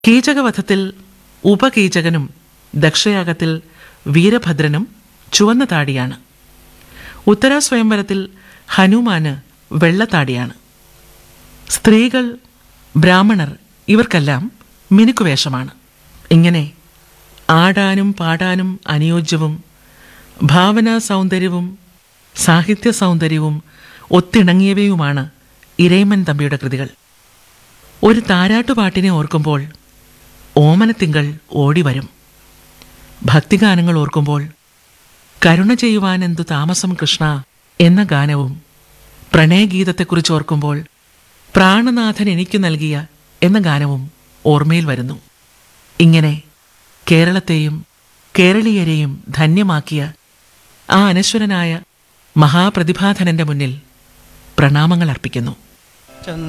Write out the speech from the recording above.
കീചകവധത്തിൽ ഉപകീചകനും ദക്ഷയാഗത്തിൽ വീരഭദ്രനും ചുവന്ന താടിയാണ് ഉത്തരാ സ്വയംവരത്തിൽ ഹനുമാന് വെള്ളത്താടിയാണ് സ്ത്രീകൾ ബ്രാഹ്മണർ ഇവർക്കെല്ലാം മിനുക്കുവേഷമാണ് ഇങ്ങനെ ആടാനും പാടാനും അനുയോജ്യവും ഭാവനാ സൗന്ദര്യവും സാഹിത്യ സൗന്ദര്യവും ഒത്തിണങ്ങിയവയുമാണ് ഇരയിമൻ തമ്പിയുടെ കൃതികൾ ഒരു താരാട്ടുപാട്ടിനെ ഓർക്കുമ്പോൾ ഓമനത്തിങ്കൾ ഓടിവരും ഭക്തിഗാനങ്ങൾ ഓർക്കുമ്പോൾ കരുണ ചെയ്യുവാനെന്തു താമസം കൃഷ്ണ എന്ന ഗാനവും പ്രണയഗീതത്തെക്കുറിച്ച് ഓർക്കുമ്പോൾ പ്രാണനാഥൻ എനിക്ക് നൽകിയ എന്ന ഗാനവും ഓർമ്മയിൽ വരുന്നു ഇങ്ങനെ കേരളത്തെയും കേരളീയരെയും ധന്യമാക്കിയ ആ അനശ്വരനായ മഹാപ്രതിഭാധനന്റെ മുന്നിൽ പ്രണാമങ്ങൾ അർപ്പിക്കുന്നു